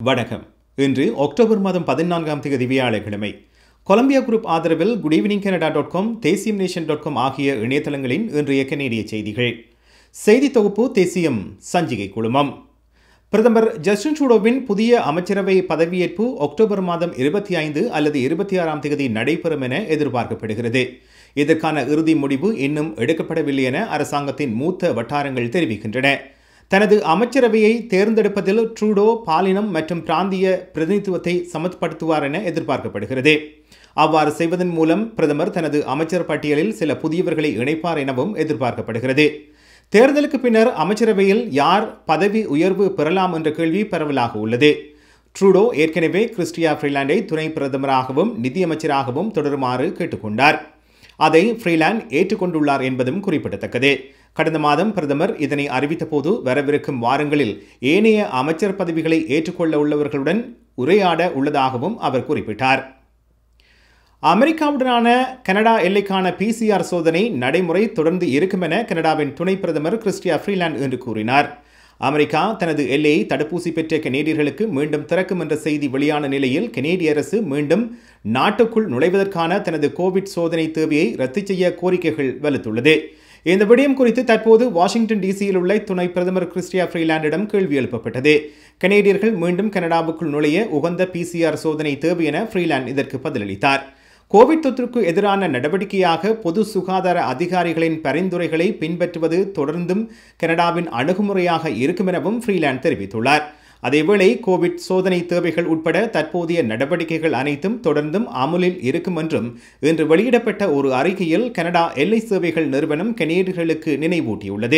வணக்கம் இன்று அக்டோபர் மாதம் பதினான்காம் தேதி வியாழக்கிழமை கொலம்பியா குரூப் ஆதரவில் good evening Canada dot com Thesiyam nation dot com ஆகிய இணையதளங்களின் இன்றைய கனேடிய செய்திகள் செய்தி தொகுப்பு தேசியம் சஞ்சிகை குழுமம் பிரதமர் ஜஸ்டின் ட்ரூடோவின் புதிய அமைச்சரவை பதவியேற்பு அக்டோபர் மாதம் இருபத்தி ஐந்து அல்லது இருபத்தி ஆறாம் தேதி நடைபெறும் என எதிர்பார்க்கப்படுகிறது இதற்கான இறுதி முடிவு இன்னும் எடுக்கப்படவில்லை என அரசாங்கத்தின் மூத்த வட்டாரங்கள் தெரிவிக்கின்றன தனது அமைச்சரவையை தேர்ந்தெடுப்பதில் ட்ரூடோ பாலினம் மற்றும் பிராந்திய பிரதிநிதித்துவத்தை சமப்படுத்துவார் என எதிர்பார்க்கப்படுகிறது அவ்வாறு செய்வதன் மூலம் பிரதமர் தனது அமைச்சர் பட்டியலில் சில புதியவர்களை இணைப்பார் எனவும் எதிர்பார்க்கப்படுகிறது தேர்தலுக்கு பின்னர் அமைச்சரவையில் யார் பதவி உயர்வு பெறலாம் என்ற கேள்வி பரவலாக உள்ளது ட்ரூடோ ஏற்கனவே கிறிஸ்டியா ஃப்ரீலாண்டை துணை பிரதமராகவும் நிதியமைச்சராகவும் தொடருமாறு கேட்டுக்கொண்டார் அதை ஃப்ரீலாண்ட் ஏற்றுக்கொண்டுள்ளார் என்பதும் குறிப்பிடத்தக்கது கடந்த மாதம் பிரதமர் இதனை அறிவித்தபோது வரவிருக்கும் வாரங்களில் ஏனைய அமைச்சர் பதவிகளை ஏற்றுக்கொள்ள உள்ளவர்களுடன் உரையாட உள்ளதாகவும் அவர் குறிப்பிட்டார் அமெரிக்காவுடனான கனடா எல்லைக்கான பிசிஆர் சோதனை நடைமுறை தொடர்ந்து இருக்கும் என கனடாவின் துணை பிரதமர் கிறிஸ்டியா ஃப்ரீலாண்ட் என்று கூறினார் அமெரிக்கா தனது எல்லையை தடுப்பூசி பெற்ற கனேடியர்களுக்கு மீண்டும் திறக்கும் என்ற செய்தி வெளியான நிலையில் கனேடிய அரசு மீண்டும் நாட்டுக்குள் நுழைவதற்கான தனது கோவிட் சோதனை தேவையை ரத்து செய்ய கோரிக்கைகள் வலுத்துள்ளது இந்த விடயம் குறித்து தற்போது வாஷிங்டன் டிசியில் உள்ள துணை பிரதமர் கிறிஸ்டியா ஃப்ரீலாண்டிடம் கேள்வி எழுப்பப்பட்டது கனேடியர்கள் மீண்டும் கனடாவுக்குள் நுழைய உகந்த பிசிஆர் சோதனை தேவை என ஃப்ரீலாண்ட் இதற்கு பதிலளித்தார் கோவிட் தொற்றுக்கு எதிரான நடவடிக்கையாக பொது சுகாதார அதிகாரிகளின் பரிந்துரைகளை பின்பற்றுவது தொடர்ந்தும் கனடாவின் அணுகுமுறையாக இருக்கும் எனவும் ஃப்ரீலாண்ட் தெரிவித்துள்ளார் அதேவேளை கோவிட் சோதனை தேவைகள் உட்பட தற்போதைய நடவடிக்கைகள் அனைத்தும் தொடர்ந்தும் அமுலில் இருக்கும் என்றும் இன்று வெளியிடப்பட்ட ஒரு அறிக்கையில் கனடா எல்லை சேவைகள் நிறுவனம் கனேடியர்களுக்கு நினைவூட்டியுள்ளது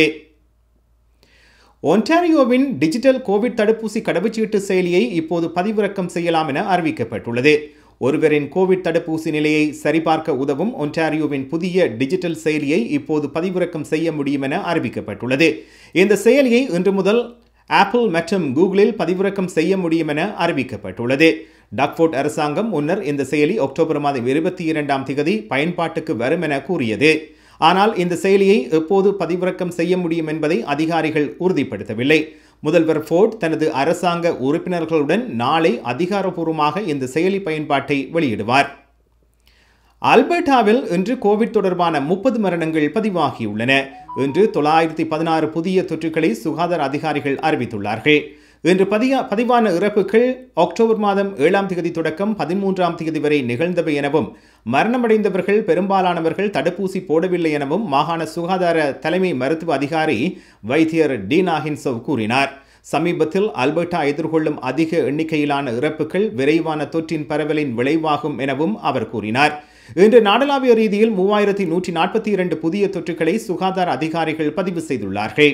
ஒன்டாரியோவின் டிஜிட்டல் கோவிட் தடுப்பூசி கடவுச்சீட்டு செயலியை இப்போது பதிவிறக்கம் செய்யலாம் என அறிவிக்கப்பட்டுள்ளது ஒருவரின் கோவிட் தடுப்பூசி நிலையை சரிபார்க்க உதவும் ஒன்டாரியோவின் புதிய டிஜிட்டல் செயலியை இப்போது பதிவிறக்கம் செய்ய முடியும் என அறிவிக்கப்பட்டுள்ளது இந்த செயலியை இன்று முதல் ஆப்பிள் மற்றும் கூகுளில் பதிவிறக்கம் செய்ய முடியும் என அறிவிக்கப்பட்டுள்ளது டக்ஃபோர்ட் அரசாங்கம் முன்னர் இந்த செயலி அக்டோபர் மாதம் இருபத்தி இரண்டாம் திகதி பயன்பாட்டுக்கு வரும் என கூறியது ஆனால் இந்த செயலியை எப்போது பதிவிறக்கம் செய்ய முடியும் என்பதை அதிகாரிகள் உறுதிப்படுத்தவில்லை முதல்வர் ஃபோர்ட் தனது அரசாங்க உறுப்பினர்களுடன் நாளை அதிகாரப்பூர்வமாக இந்த செயலி பயன்பாட்டை வெளியிடுவார் அல்பர்டாவில் இன்று கோவிட் தொடர்பான முப்பது மரணங்கள் பதிவாகியுள்ளன இன்று தொள்ளாயிரத்தி பதினாறு புதிய தொற்றுக்களை சுகாதார அதிகாரிகள் அறிவித்துள்ளார்கள் இன்று பதிய பதிவான இறப்புகள் அக்டோபர் மாதம் ஏழாம் தேதி தொடக்கம் பதிமூன்றாம் தேதி வரை நிகழ்ந்தவை எனவும் மரணமடைந்தவர்கள் பெரும்பாலானவர்கள் தடுப்பூசி போடவில்லை எனவும் மாகாண சுகாதார தலைமை மருத்துவ அதிகாரி வைத்தியர் டீனா ஹின்சவ் கூறினார் சமீபத்தில் அல்பர்டா எதிர்கொள்ளும் அதிக எண்ணிக்கையிலான இறப்புகள் விரைவான தொற்றின் பரவலின் விளைவாகும் எனவும் அவர் கூறினார் இன்று நாடளாவிய ரீதியில் மூவாயிரத்தி நூற்றி நாற்பத்தி இரண்டு புதிய தொற்றுக்களை சுகாதார அதிகாரிகள் பதிவு செய்துள்ளார்கள்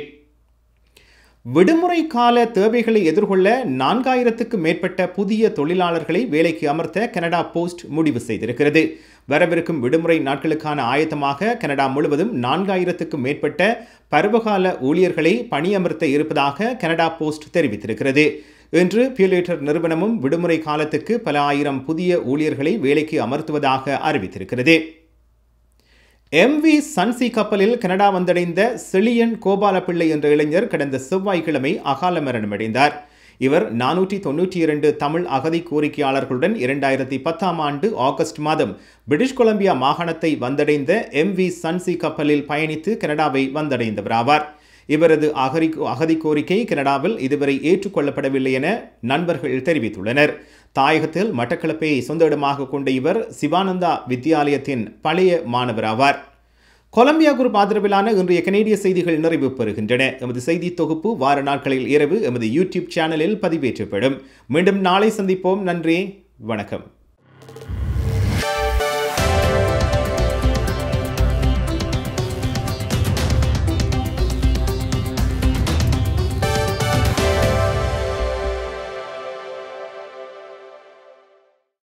விடுமுறை கால தேவைகளை எதிர்கொள்ள நான்காயிரத்துக்கு மேற்பட்ட புதிய தொழிலாளர்களை வேலைக்கு அமர்த்த கனடா போஸ்ட் முடிவு செய்திருக்கிறது வரவிருக்கும் விடுமுறை நாட்களுக்கான ஆயத்தமாக கனடா முழுவதும் நான்காயிரத்துக்கும் மேற்பட்ட பருவகால ஊழியர்களை பணியமர்த்த இருப்பதாக கனடா போஸ்ட் தெரிவித்திருக்கிறது இன்று பியூலேட்டர் நிறுவனமும் விடுமுறை காலத்துக்கு பல ஆயிரம் புதிய ஊழியர்களை வேலைக்கு அமர்த்துவதாக அறிவித்திருக்கிறது எம்வி சன்சி கப்பலில் கனடா வந்தடைந்த செழியன் கோபாலப்பிள்ளை என்ற இளைஞர் கடந்த செவ்வாய்க்கிழமை அகால மரணமடைந்தார் இவர் நானூற்றி தொன்னூற்றி இரண்டு தமிழ் அகதி கோரிக்கையாளர்களுடன் இரண்டாயிரத்தி பத்தாம் ஆண்டு ஆகஸ்ட் மாதம் பிரிட்டிஷ் கொலம்பியா மாகாணத்தை வந்தடைந்த எம்வி சன்சி கப்பலில் பயணித்து கனடாவை வந்தடைந்தவராவார் இவரது அகரி அகதி கோரிக்கை கனடாவில் இதுவரை ஏற்றுக்கொள்ளப்படவில்லை என நண்பர்கள் தெரிவித்துள்ளனர் தாயகத்தில் மட்டக்களப்பை சொந்த இடமாக கொண்ட இவர் சிவானந்தா வித்யாலயத்தின் பழைய மாணவராவார் கொலம்பியா குரூப் ஆதரவிலான இன்றைய கனேடிய செய்திகள் நிறைவு பெறுகின்றன எமது செய்தி தொகுப்பு வார நாட்களில் இரவு எமது யூடியூப் சேனலில் பதிவேற்றப்படும் மீண்டும் நாளை சந்திப்போம் நன்றி வணக்கம்